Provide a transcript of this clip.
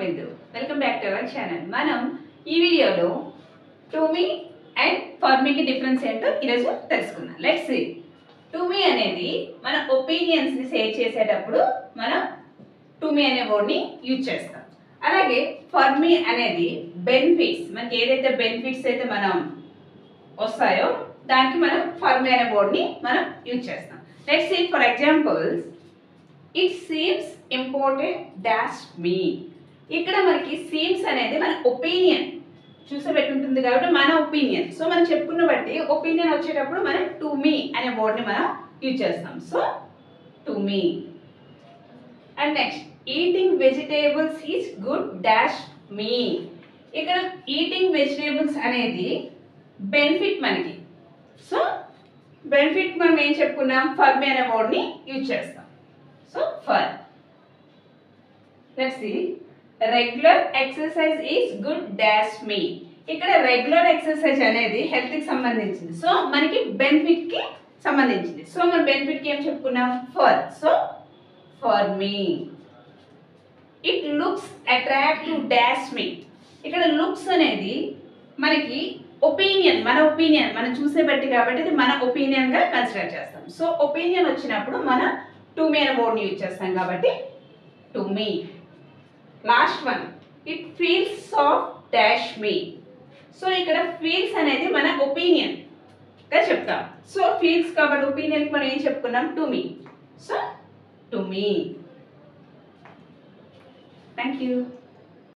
విద్దు welcome back to our channel మనం ఈ వీడియోలో టు మీ అండ్ ఫర్ మీకి డిఫరెన్స్ ఏంటో ఈరోజు తెలుసుకుందాం లెట్స్ సీ టు మీ అనేది మన ఒపీనియన్స్ని షేర్ చేసేటప్పుడు మనం టు మీ అనే వర్డ్ని యూజ్ చేస్తాం అలాగే ఫర్ మీ అనేది బెనిఫిట్స్ మనకి ఏదైతే బెనిఫిట్స్ అయితే మనం వస్తాయో దానికి మనం ఫర్ మీ అనే వర్డ్ని మనం యూజ్ చేస్తాం let's see for examples it seems important dash me ఇక్కడ మనకి సీమ్స్ అనేది మన ఒపీనియన్ చూసబెట్టి ఉంటుంది కాబట్టి మన ఒపీనియన్ సో మనం చెప్పుకున్న బట్టి ఒపీనియన్ వచ్చేటప్పుడు మనం టు మీ అనే వర్డ్ని మనం యూజ్ చేస్తాం so to me and next eating vegetables is good dash me ఇక్కడ ఈటింగ్ వెజిటేబుల్స్ అనేది బెనిఫిట్ మనకి సో బెనిఫిట్ మనం ఏం చెప్పుకున్నాం ఫర్ మీ అనే వర్డ్ని యూజ్ చేస్తాం so for let's see regular exercise is good dash me ఇక్కడ రెగ్యులర్ ఎక్సర్సైజ్ అనేది హెల్త్ కి సంబంధించింది సో మనకి బెనిఫిట్ కి సంబంధించింది సో మన బెనిఫిట్ కి ఏం చెప్పుకున్నాం for so for me it looks attractive dash me ఇక్కడ లుక్స్ అనేది మనకి ఒపీనియన్ మన ఒపీనియన్ మనం చూసే బట్టి కాబట్టి ఇది మన ఒపీనియన్ గా కన్సిడర్ చేస్తాం సో ఒపీనియన్ వచ్చినప్పుడు మనం టు మీ అనే వర్డ్ని యూజ్ చేస్తాం కాబట్టి to me last one it feels soft dash me so ఇక్కడ ఫీల్స్ అనేది మన ఒపీనియన్ గా చెప్తాం సో ఫీల్స్ కాబట్టి ఒపీనియన్ మనం ఏం చెప్పుకున్నాం to me so to me thank you